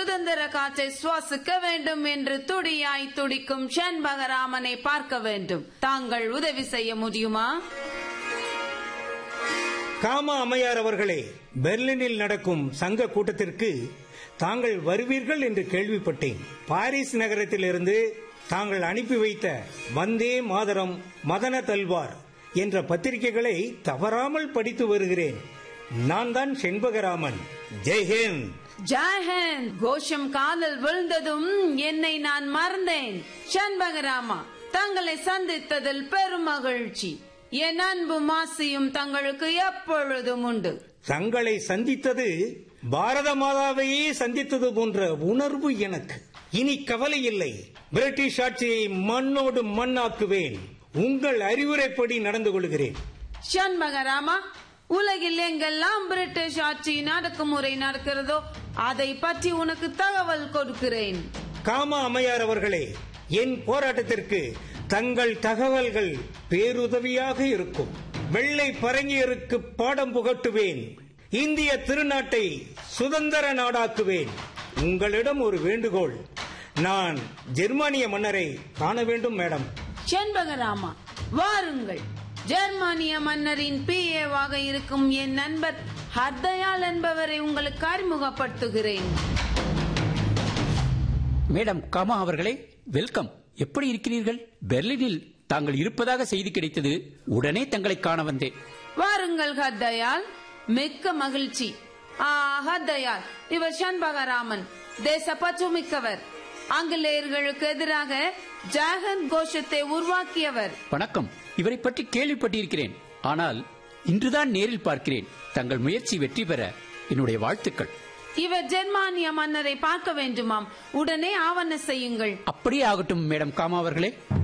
சுதந்திர காற்றை சுவாசிக்க வேண்டும் என்று துடியாய் துடிக்கும் செண்பகராமனை பார்க்க வேண்டும் தாங்கள் உதவி செய்ய முடியுமா காமா அம்மையார் அவர்களே பெர்லினில் நடக்கும் சங்க கூட்டத்திற்கு தாங்கள் வருவீர்கள் என்று கேள்விப்பட்டேன் பாரிஸ் நகரத்திலிருந்து தாங்கள் அனுப்பி வைத்த வந்தே மாதரம் மதன தல்வார் என்ற பத்திரிகைகளை தவறாமல் படித்து வருகிறேன் நான் தான் செண்பகராமன் ஜெய்ஹிந்த் ஜெயஹிந்த் கோஷம் காதல் விழுந்ததும் என்னை நான் மறந்தேன் செண்பகராமா தங்களை சந்தித்ததில் பெரும் மகிழ்ச்சி என் அன்பு மாசியும் தங்களுக்கு எப்பொழுதும் உண்டு தங்களை சந்தித்தது பாரத மாதாவையே சந்தித்தது போன்ற உணர்வு எனக்கு இனி கவலை இல்லை பிரிட்டிஷ் ஆட்சியை மண்ணோடு மண்ணாக்குவேன் உங்கள் அறிவுரைப்படி நடந்து கொள்கிறேன் சண்பகராமா உலகில் எங்கெல்லாம் பிரிட்டிஷ் ஆட்சி நடக்குமுறை நடக்கிறதோ அதை பற்றி உனக்கு தகவல் கொடுக்கிறேன் காமா அம்மையார் அவர்களே என் போராட்டத்திற்கு தங்கள் தகவல்கள் பேருதவியாக இருக்கும் வெள்ளை பரங்கியருக்கு பாடம் புகட்டுவேன் இந்திய திருநாட்டை சுதந்திர நாடாக்குவேன் உங்களிடம் ஒரு வேண்டுகோள் நான் ஜெர்மானிய மன்னரை காண வேண்டும் மேடம் செண்பகராமா வாருங்கள் ஜெர்மானிய மன்னரின் பிஏவாக இருக்கும் என் நண்பர் ஹர்தயால் என்பவரை உங்களுக்கு அறிமுகப்படுத்துகிறேன் மேடம் காமா அவர்களே வெல்கம் எப்படி இருக்கிறீர்கள் பெர்லினில் தாங்கள் இருப்பதாக செய்தி கிடைத்தது உடனே தங்களை காண வந்தேன் வாருங்கள் ஹர்தயால் மிக்க மகிழ்ச்சி ஆ ஹர்தயால் இவர் சண்பகராமன் தேசப்பற்று மிக்கவர் ஆங்கிலேயர்களுக்கு எதிராக ஜாகன் கோஷத்தை உருவாக்கியவர் வணக்கம் இவரை பற்றி கேள்விப்பட்டிருக்கிறேன் ஆனால் இன்றுதான் நேரில் பார்க்கிறேன் தங்கள் முயற்சி வெற்றி பெற என்னுடைய வாழ்த்துக்கள் இவர் ஜெர்மானிய மன்னரை பார்க்க வேண்டுமாம் உடனே ஆவண செய்யுங்கள் அப்படியே ஆகட்டும் மேடம் காமா அவர்களே